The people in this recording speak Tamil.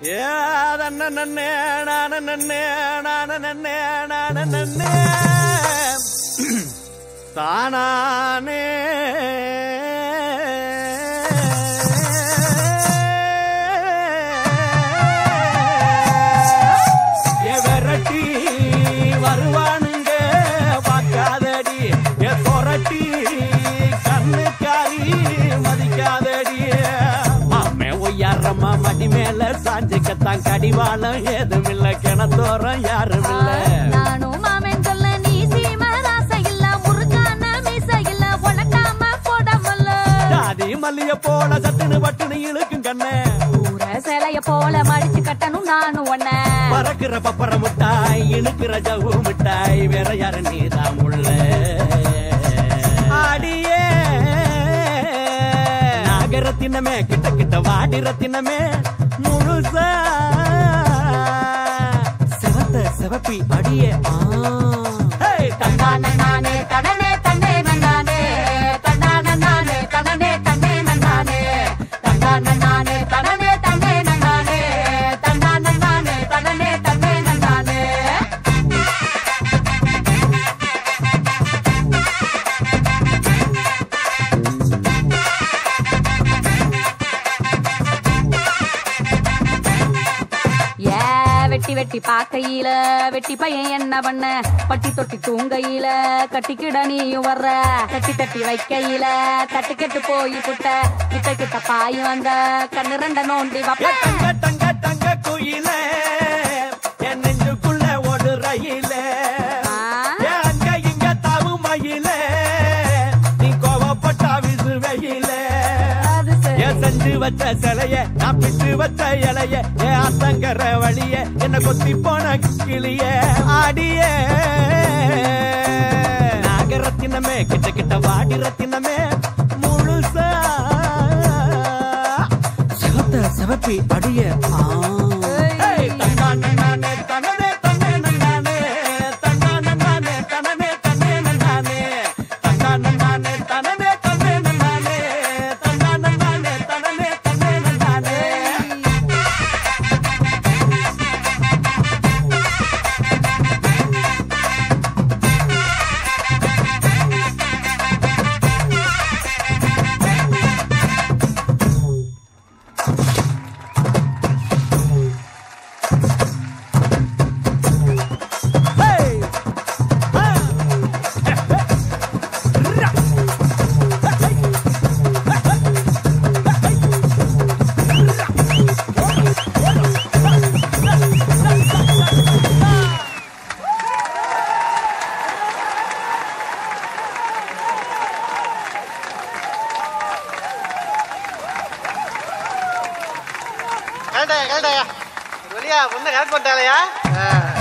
ஏ நன்னே நான நன்னே நான நன்னே நான நன்னே தானானே ஏ விரட்டி வருவானுங்க பார்க்காதடி ஏ சொரட்டி கண்ணுக்காரி மதிக்காதடி மாமே ஒய்யாரம்மா மடி மேல சாஞ்சுக்கத்தான் கடிவாளம் ஏதுமில்ல கிணத்தோரம் யாரும் இல்ல நானும் மாமன் சொல்ல நீ சீமராச இல்ல முருகான மீச இல்ல உனக்காம போடமல்ல ஜாதி மல்லிய போல சட்டுன்னு பட்டுன்னு இழுக்கும் கண்ணே ஊர சிலைய போல மடிச்சு கட்டணும் நானும் ஒன்ன பறக்குற பப்பர மிட்டாய் இழுக்கிற ஜவு மிட்டாய் வேற யாரு நீதான் உள்ள ஆடியே நாகரத்தினமே கிட்ட கிட்ட வாடி ரத்தினமே முழுசா சிவத்த சிவப்பி அடியே ஆ. ஹேய், தங்கா நானே தனனே தன்னே நன்னானே தன்னான நானே தனனே தன்னே நன்னானே தன்னான நானே தனனே தன்னே நன்னானே தன்னான நானே தனனே தன்னே நன்னானே ஏ வெட்டி வெட்டி பாக்கையில வெட்டி பையன் என்ன பண்ண பட்டி தொட்டி தூங்கையில கட்டிக்கிட நீயும் வர்ற தட்டி தட்டி வைக்கையில தட்டு கெட்டு போய் புட்ட கிட்ட கிட்ட பாய் வந்த கண்ணு ரெண்ட நோண்டி ஏ வப்ப தங்க தங்க தங்க குயில என் நெஞ்சுக்குள்ள ஒரு ரயில ஆ? ஏ அங்க இங்க தாவு மயில நீ கோவப்பட்டா விசு வெயில அது சரி. ஏ செஞ்சு வச்ச சிலைய நான் பிட்டு வச்ச இலைய ஏ அத்தங்கர வழிய என்ன கொத்தி போன கிளிய ஆடிய நாகரத்தினமே கிட்ட கிட்ட வாடி ரத்தினமே முழுசா சிவத்த சிவப்பி அடிய ஆ. ஏய், தன்னானே நானே, தனனே தன்னே நன்னானே, தன்னானே நானே, தனனே தன்னே நன்னானே, தன்னானே நானே, தனனே தன்னே நன்னானே, தன்னானே நானே, தனனே தன்னே நன்னானே. Hey! Ah! கரெக்டாயா கரெக்டாயா வெளியா முன்ன கரெக்ட் பண்ணிட்டாலையா